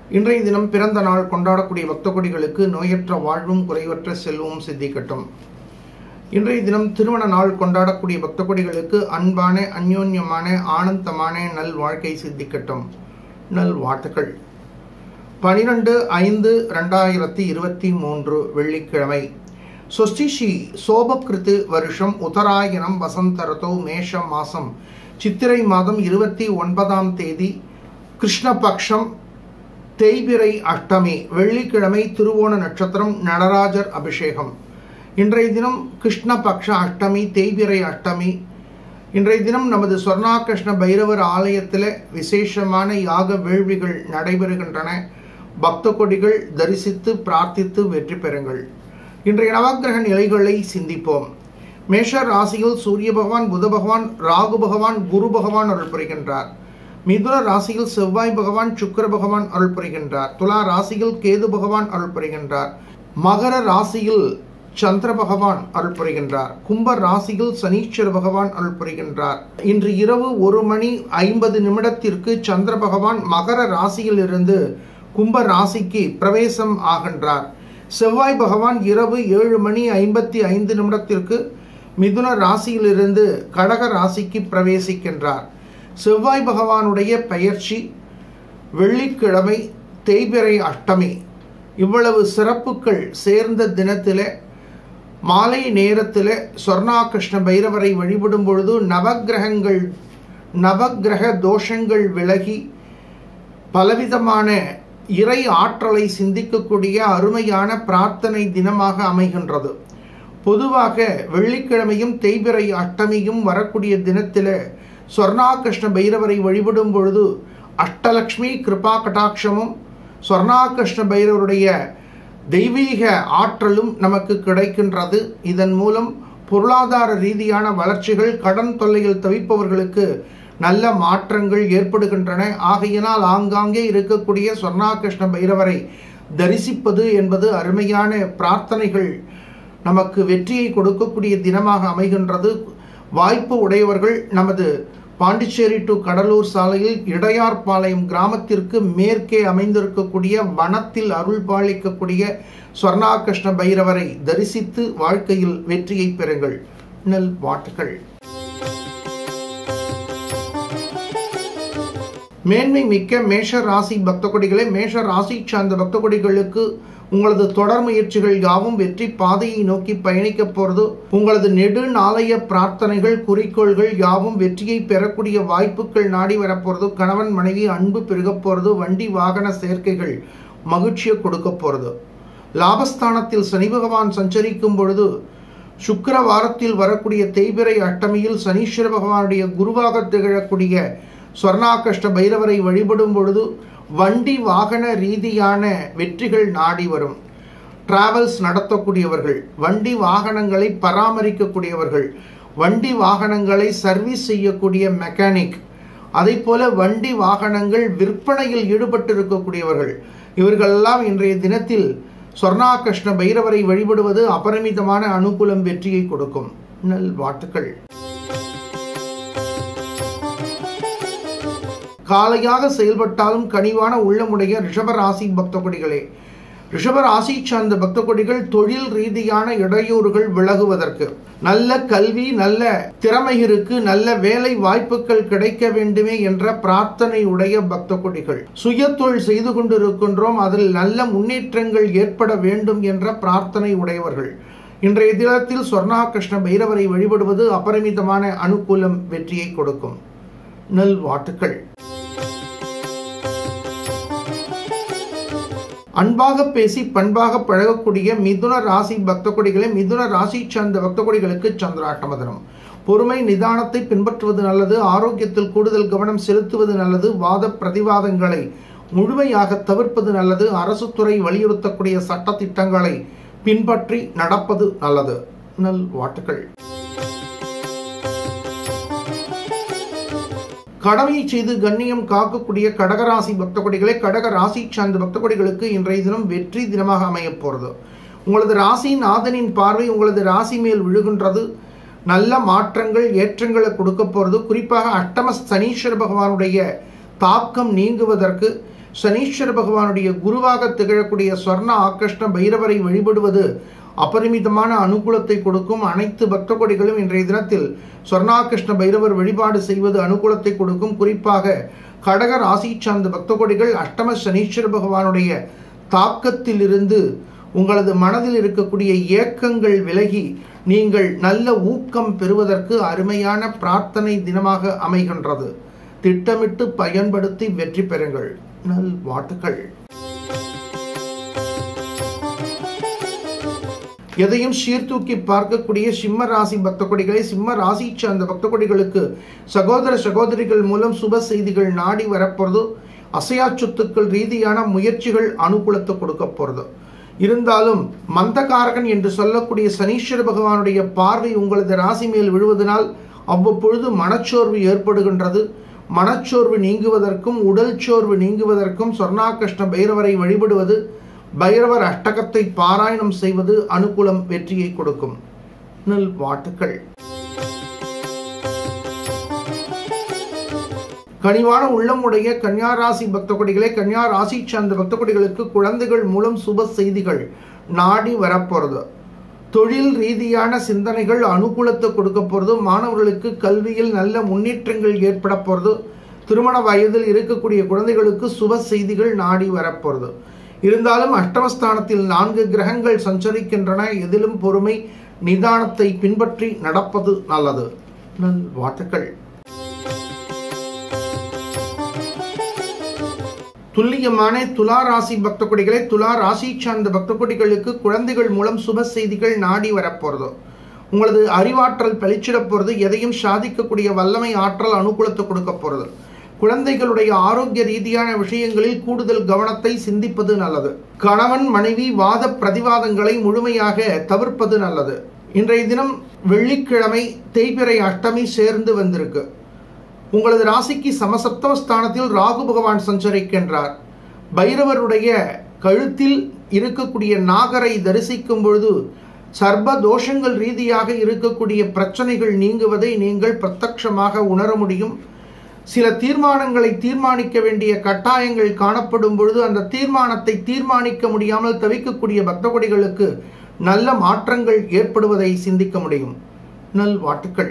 இன்றைய தினம் பிறந்த நாள் கொண்டாடக்கூடிய பக்த கொடிகளுக்கு நோயற்ற வாழ்வும் குறைவற்ற செல்வமும் சித்திக்கட்டும் இன்றைய தினம் திருமண நாள் கொண்டாடக்கூடிய பக்த கொடிகளுக்கு அன்பான அந்யோன்யமான ஆனந்தமான நல் வாழ்க்கை சித்திக்கட்டும் நல் வாழ்த்துக்கள் பனிரெண்டு ஐந்து ரெண்டாயிரத்தி இருபத்தி மூன்று வெள்ளிக்கிழமை சொஸ்டிஷி சோபகிருத்து வருஷம் உத்தராயணம் வசந்த ரிதோ மேஷ மாசம் சித்திரை மாதம் இருபத்தி ஒன்பதாம் தேதி கிருஷ்ணபக்ஷம் தேய்பிரை அஷ்டமி வெள்ளிக்கிழமை திருவோண நட்சத்திரம் நடராஜர் அபிஷேகம் இன்றைய தினம் கிருஷ்ணபக்ஷ அஷ்டமி தேய்பிரை அஷ்டமி இன்றைய தினம் நமது சொர்ணாகிருஷ்ண பைரவர் ஆலயத்தில் விசேஷமான யாக வேள்விகள் நடைபெறுகின்றன பக்த கொடிகள் தரிசித்து பிரார்த்தித்து வெற்றி பெறுங்கள் இன்றைய நவக்கிரக நிலைகளை சிந்திப்போம் மேஷ ராசியில் சூரிய பகவான் புத பகவான் ராகு பகவான் குரு பகவான் அருள் புரிகின்றார் மிதுன ராசியில் செவ்வாய் பகவான் சுக்கர பகவான் அருள் புரிகின்றார் துலா ராசியில் கேது பகவான் அருள் புரிகின்றார் மகர ராசியில் சந்திர பகவான் அருள் புரிகின்றார் கும்ப ராசியில் சனீஸ்வர பகவான் அருள் புரிகின்றார் இன்று இரவு ஒரு மணி ஐம்பது நிமிடத்திற்கு சந்திர பகவான் மகர ராசியில் இருந்து கும்ப ராசிக்கு பிரவேசம் ஆகின்றார் செவ்வாய் பகவான் இரவு ஏழு மணி ஐம்பத்தி ஐந்து நிமிடத்திற்கு மிதுன ராசியிலிருந்து கடக ராசிக்கு பிரவேசிக்கின்றார் செவ்வாய் பகவானுடைய பெயர்ச்சி வெள்ளிக்கிழமை தேய்பிறை அஷ்டமி இவ்வளவு சிறப்புகள் சேர்ந்த தினத்தில் மாலை நேரத்தில் சொர்ணாகிருஷ்ண பைரவரை வழிபடும் பொழுது நவக்கிரகங்கள் நவக்கிரக தோஷங்கள் விலகி பலவிதமான இறை ஆற்றலை சிந்திக்கக்கூடிய அருமையான பிரார்த்தனை தினமாக அமைகின்றது பொதுவாக வெள்ளிக்கிழமையும் தேய்பிறை அஷ்டமியும் வரக்கூடிய தினத்தில் சொர்ணாகிருஷ்ண பைரவரை வழிபடும் பொழுது அஷ்டலக்ஷ்மி கிருபா கடாட்சமும் சொர்ணாகிருஷ்ண பைரவருடைய தெய்வீக ஆற்றலும் நமக்கு கிடைக்கின்றது இதன் மூலம் பொருளாதார ரீதியான வளர்ச்சிகள் கடன் தொல்லையில் தவிப்பவர்களுக்கு நல்ல மாற்றங்கள் ஏற்படுகின்றன ஆகையினால் ஆங்காங்கே இருக்கக்கூடிய சொர்ணாகிருஷ்ண பைரவரை தரிசிப்பது என்பது அருமையான பிரார்த்தனைகள் நமக்கு வெற்றியை கொடுக்கக்கூடிய தினமாக அமைகின்றது வாய்ப்பு உடையவர்கள் நமது பாண்டிச்சேரி டு கடலூர் சாலையில் இடையார்பாளையம் கிராமத்திற்கு மேற்கே அமைந்திருக்கக்கூடிய வனத்தில் அருள் பாலிக்கக்கூடிய சொர்ணாகிருஷ்ண பைரவரை தரிசித்து வாழ்க்கையில் வெற்றியை பெறுங்கள் நல் வாட்டுகள் மேன்மை மிக்க மேஷ ராசி பக்த கொடிகளே மேஷ ராசி சார்ந்த பக்த கொடிகளுக்கு உங்களது தொடர் முயற்சிகள் யாவும் வெற்றி பாதையை நோக்கி பயணிக்க போறது உங்களது நெடு நாளைய பிரார்த்தனைகள் குறிக்கோள்கள் யாவும் வெற்றியை பெறக்கூடிய வாய்ப்புகள் நாடி வரப்போறது கணவன் மனைவி அன்பு பெருக போறது வண்டி வாகன சேர்க்கைகள் மகிழ்ச்சியை கொடுக்க போறது லாபஸ்தானத்தில் சனி பகவான் சஞ்சரிக்கும் பொழுது சுக்கர வாரத்தில் வரக்கூடிய தேய்பிரை அட்டமியில் சனீஸ்வர பகவானுடைய குருவாக திகழக்கூடிய சொர்ணாகிருஷ்ண பைரவரை வழிபடும் பொழுது வண்டி வாகன ரீதியான வெற்றிகள் நாடி வரும் டிராவல்ஸ் நடத்தக்கூடியவர்கள் வண்டி வாகனங்களை பராமரிக்கக்கூடியவர்கள் வண்டி வாகனங்களை சர்வீஸ் செய்யக்கூடிய மெக்கானிக் அதே போல வண்டி வாகனங்கள் விற்பனையில் ஈடுபட்டு இருக்கக்கூடியவர்கள் இவர்களெல்லாம் இன்றைய தினத்தில் சொர்ணாகிருஷ்ண பைரவரை வழிபடுவது அபரிமிதமான அனுகூலம் வெற்றியை கொடுக்கும் நல் வாழ்த்துக்கள் காலையாக செயல்பட்டாலும் கனிவான உள்ளமுடைய ரிஷபராசி பக்த கொடிகளே ரிஷபராசி சார்ந்த பக்த கொடிகள் தொழில் ரீதியான இடையூறுகள் விலகுவதற்கு நல்ல கல்வி நல்ல திறமையிருக்கு நல்ல வேலை வாய்ப்புகள் கிடைக்க வேண்டுமே என்ற பிரார்த்தனை உடைய பக்த கொடிகள் சுய தொழில் செய்து கொண்டிருக்கின்றோம் அதில் நல்ல முன்னேற்றங்கள் ஏற்பட வேண்டும் என்ற பிரார்த்தனை உடையவர்கள் இன்றைய தினத்தில் சொர்ணாகிருஷ்ண பைரவரை வழிபடுவது அபரிமிதமான அனுகூலம் வெற்றியை கொடுக்கும் நல் வாட்டுக்கள் அன்பாக பேசி பண்பாக பழகக்கூடிய மிதுன ராசி பக்த கொடிகளை மிதுன ராசி சார்ந்த பக்த கொடிகளுக்கு சந்திராட்டமதனம் பொறுமை நிதானத்தை பின்பற்றுவது நல்லது ஆரோக்கியத்தில் கூடுதல் கவனம் செலுத்துவது நல்லது வாத பிரதிவாதங்களை முழுமையாக தவிர்ப்பது நல்லது அரசு துறை வலியுறுத்தக்கூடிய சட்ட திட்டங்களை பின்பற்றி நடப்பது நல்லது நல் வாட்டுகள் கடமையை செய்து கண்ணியம் காக்கக்கூடிய கடகராசி பக்த கொடிகளை கடக ராசி சார்ந்த பக்த கொடிகளுக்கு இன்றைய தினம் வெற்றி தினமாக அமையப் போகிறது உங்களது ராசியின் ஆதனின் பார்வை உங்களது ராசி மேல் விழுகின்றது நல்ல மாற்றங்கள் ஏற்றங்களை கொடுக்க போகிறது குறிப்பாக அட்டம சனீஸ்வர பகவானுடைய தாக்கம் நீங்குவதற்கு சனீஸ்வர பகவானுடைய குருவாக திகழக்கூடிய ஸ்வர்ண ஆகிருஷ்ண பைரவரை வழிபடுவது அபரிமிதமான அனுகூலத்தை கொடுக்கும் அனைத்து பக்த கொடிகளும் இன்றைய தினத்தில் சொர்ணாகிருஷ்ண பைரவர் வழிபாடு செய்வது அனுகூலத்தை கொடுக்கும் குறிப்பாக கடக ராசி சார்ந்த பக்த கொடிகள் அஷ்டம சனீஸ்வர பகவானுடைய தாக்கத்திலிருந்து உங்களது மனதில் இருக்கக்கூடிய ஏக்கங்கள் விலகி நீங்கள் நல்ல ஊக்கம் பெறுவதற்கு அருமையான பிரார்த்தனை தினமாக அமைகின்றது திட்டமிட்டு பயன்படுத்தி வெற்றி பெறுங்கள் நல் வாழ்த்துக்கள் எதையும் சீர்தூக்கி பார்க்கக்கூடிய சிம்ம ராசி பக்த கொடிகளை சிம்ம ராசி சார்ந்த பக்த கொடிகளுக்கு சகோதர சகோதரிகள் மூலம் சுப செய்திகள் நாடி வரப்போறது அசையா சொத்துக்கள் ரீதியான முயற்சிகள் அனுகூலத்தை கொடுக்க போறது இருந்தாலும் மந்தகாரகன் என்று சொல்லக்கூடிய சனீஸ்வர பகவானுடைய பார்வை உங்களது ராசி மேல் விழுவதனால் அவ்வப்பொழுது மனச்சோர்வு ஏற்படுகின்றது மனச்சோர்வு நீங்குவதற்கும் உடல் சோர்வு நீங்குவதற்கும் சொர்ணாகிருஷ்ண பைரவரை வழிபடுவது பைரவர் அஷ்டகத்தை பாராயணம் செய்வது அனுகூலம் வெற்றியை கொடுக்கும் நல் வாழ்த்துக்கள் கனிவான உள்ளம் உடைய கன்னியா ராசி பக்த கொடிகளே கன்னியா ராசி சார்ந்த பக்த கொடிகளுக்கு குழந்தைகள் மூலம் சுப செய்திகள் நாடி வரப்போறது தொழில் ரீதியான சிந்தனைகள் அனுகூலத்தை கொடுக்க போகிறது மாணவர்களுக்கு கல்வியில் நல்ல முன்னேற்றங்கள் ஏற்பட போகிறது திருமண வயதில் இருக்கக்கூடிய குழந்தைகளுக்கு சுப செய்திகள் நாடி வரப்போகிறது இருந்தாலும் அஷ்டமஸ்தானத்தில் நான்கு கிரகங்கள் சஞ்சரிக்கின்றன எதிலும் பொறுமை நிதானத்தை பின்பற்றி நடப்பது நல்லது நல் வாழ்த்துக்கள் துல்லியமான துலா ராசி பக்த கொடிகளை துலா ராசி சார்ந்த பக்த கொடிகளுக்கு குழந்தைகள் மூலம் சுப செய்திகள் நாடி வரப்போறது உங்களது அறிவாற்றல் பளிச்சிட போறது எதையும் சாதிக்கக்கூடிய வல்லமை ஆற்றல் அனுகூலத்தை கொடுக்க போறது குழந்தைகளுடைய ஆரோக்கிய ரீதியான விஷயங்களில் கூடுதல் கவனத்தை சிந்திப்பது நல்லது கணவன் மனைவி வாத பிரதிவாதங்களை முழுமையாக தவிர்ப்பது நல்லது இன்றைய தினம் வெள்ளிக்கிழமை தேய்பிறை அஷ்டமி சேர்ந்து வந்திருக்கு உங்களது ராசிக்கு சமசப்தம ஸ்தானத்தில் ராகு பகவான் சஞ்சரிக்கின்றார் பைரவருடைய கழுத்தில் இருக்கக்கூடிய நாகரை தரிசிக்கும் பொழுது சர்ப தோஷங்கள் ரீதியாக இருக்கக்கூடிய பிரச்சனைகள் நீங்குவதை நீங்கள் பிரத்யட்சமாக உணர முடியும் சில தீர்மானங்களை தீர்மானிக்க வேண்டிய கட்டாயங்கள் காணப்படும் பொழுது அந்த தீர்மானத்தை தீர்மானிக்க முடியாமல் தவிக்கக்கூடிய பக்த கொடிகளுக்கு நல்ல மாற்றங்கள் ஏற்படுவதை சிந்திக்க முடியும் நல் வாழ்த்துக்கள்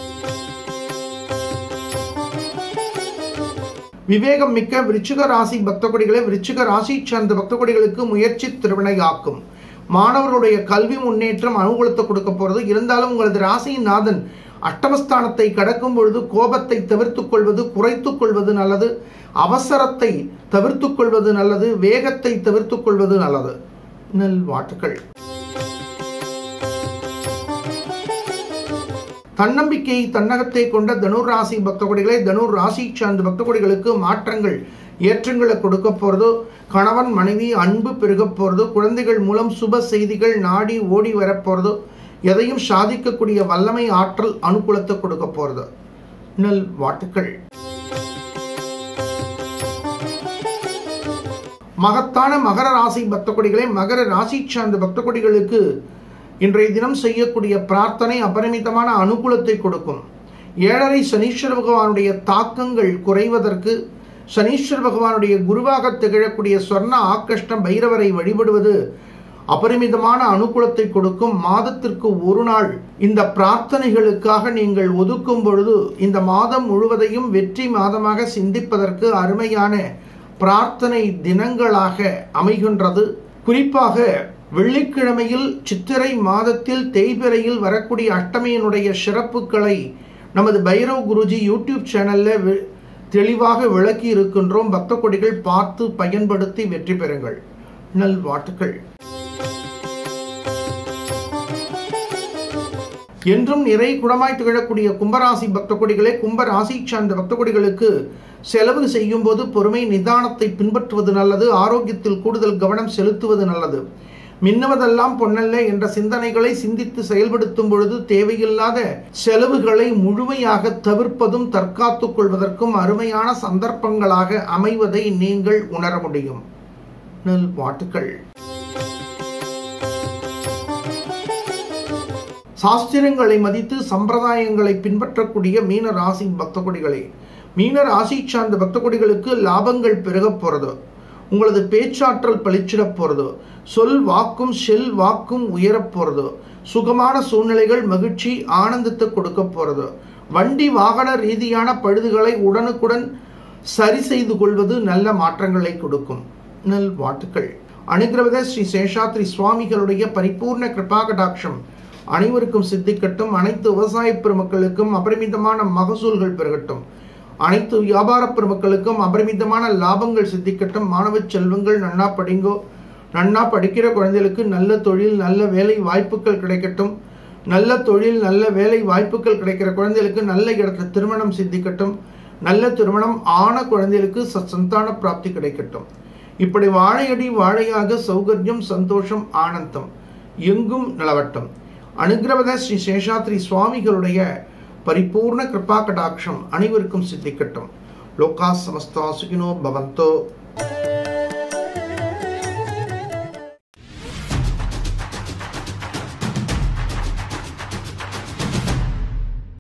விவேகம் மிக்க விருச்சிக ராசி பக்த கொடிகளை விருச்சிக ராசி சார்ந்த பக்த கொடிகளுக்கு முயற்சி திருவினையாக்கும் மாணவர்களுடைய கல்வி முன்னேற்றம் அனுகூலத்தை கொடுக்க போறது இருந்தாலும் உங்களது ராசியின் நாதன் அட்டமஸ்தானத்தை கடக்கும் பொழுது கோபத்தை தவிர்த்துக் கொள்வது குறைத்துக் கொள்வது நல்லது அவசரத்தை தவிர்த்துக் கொள்வது நல்லது வேகத்தை தவிர்த்துக் கொள்வது நல்லது நல் வாழ்த்துக்கள் தன்னம்பிக்கை தன்னகத்தை கொண்ட தனுர் ராசி பக்த கொடிகளை தனுர் ராசி சார்ந்த பக்த கொடிகளுக்கு மாற்றங்கள் ஏற்றங்களை கொடுக்க போறது கணவன் மனைவி அன்பு பெருக போறது குழந்தைகள் மூலம் சுப செய்திகள் நாடி ஓடி வரப்போறது எதையும் சாதிக்கக்கூடிய வல்லமை ஆற்றல் அனுகூலத்தை கொடுக்க போறது நல் வாழ்த்துக்கள் மகத்தான மகர ராசி பக்த கொடிகளை மகர ராசி சார்ந்த பக்த கொடிகளுக்கு இன்றைய தினம் செய்யக்கூடிய பிரார்த்தனை அபரிமிதமான அனுகூலத்தை கொடுக்கும் ஏழரை சனீஸ்வர பகவானுடைய தாக்கங்கள் குறைவதற்கு சனீஸ்வர பகவானுடைய குருவாக திகழக்கூடிய சொர்ண ஆக்கிருஷ்ண பைரவரை வழிபடுவது அபரிமிதமான அனுகூலத்தை கொடுக்கும் மாதத்திற்கு ஒரு நாள் இந்த பிரார்த்தனைகளுக்காக நீங்கள் ஒதுக்கும் பொழுது இந்த மாதம் முழுவதையும் வெற்றி மாதமாக சிந்திப்பதற்கு அருமையான பிரார்த்தனை தினங்களாக அமைகின்றது குறிப்பாக வெள்ளிக்கிழமையில் சித்திரை மாதத்தில் தேய்பிரையில் வரக்கூடிய அஷ்டமியினுடைய சிறப்புகளை நமது பைரவ் குருஜி யூடியூப் சேனல்ல தெளிவாக விளக்கி இருக்கின்றோம் பக்த கொடிகள் பார்த்து பயன்படுத்தி வெற்றி பெறுங்கள் நல் வாழ்த்துக்கள் என்றும் நிறை குடமாய் திகழக்கூடிய கும்பராசி பக்த கொடிகளே கும்பராசி சார்ந்த பக்த கொடிகளுக்கு செலவு செய்யும் போது பொறுமை நிதானத்தை பின்பற்றுவது நல்லது ஆரோக்கியத்தில் கூடுதல் கவனம் செலுத்துவது நல்லது மின்னுவதெல்லாம் பொன்னல்ல என்ற சிந்தனைகளை சிந்தித்து செயல்படுத்தும் பொழுது தேவையில்லாத செலவுகளை முழுமையாக தவிர்ப்பதும் தற்காத்துக் கொள்வதற்கும் அருமையான சந்தர்ப்பங்களாக அமைவதை நீங்கள் உணர முடியும் நல் பாட்டுக்கள் சாஸ்திரங்களை மதித்து சம்பிரதாயங்களை பின்பற்றக்கூடிய மீன ராசி பக்த கொடிகளே மீன ராசி சார்ந்த பக்த கொடிகளுக்கு லாபங்கள் பெருகப் போறது உங்களது பேச்சாற்றல் பளிச்சிட போகிறது சொல் வாக்கும் செல் வாக்கும் உயரப் போகிறது சுகமான சூழ்நிலைகள் மகிழ்ச்சி ஆனந்தத்தை கொடுக்க போகிறது வண்டி வாகன ரீதியான பழுதுகளை உடனுக்குடன் சரி செய்து கொள்வது நல்ல மாற்றங்களை கொடுக்கும் நல் வாழ்த்துக்கள் அனுகிரவத ஸ்ரீ சேஷாத்ரி சுவாமிகளுடைய பரிபூர்ண கிருபாகடாட்சம் அனைவருக்கும் சித்திக்கட்டும் அனைத்து விவசாய பெருமக்களுக்கும் அபரிமிதமான மகசூல்கள் பெருகட்டும் அனைத்து வியாபார பெருமக்களுக்கும் அபரிமிதமான லாபங்கள் சித்திக்கட்டும் மாணவ செல்வங்கள் நன்னா படிங்கோ நன்னா படிக்கிற குழந்தைகளுக்கு நல்ல தொழில் நல்ல வேலை வாய்ப்புகள் கிடைக்கட்டும் நல்ல தொழில் நல்ல வேலை வாய்ப்புகள் கிடைக்கிற குழந்தைகளுக்கு நல்ல இடத்துல திருமணம் சித்திக்கட்டும் நல்ல திருமணம் ஆன குழந்தைகளுக்கு சந்தான பிராப்தி கிடைக்கட்டும் இப்படி வாழையடி வாழையாக சௌகரியம் சந்தோஷம் ஆனந்தம் எங்கும் நிலவட்டும் அனுகிரவத ஸ்ரீ சேஷாத்ரி சுவாமிகளுடைய பரிபூர்ண கிருபா கடாட்சம் அனைவருக்கும் சித்திக்கட்டும் லோகா சமஸ்தா சுகினோ பவந்தோ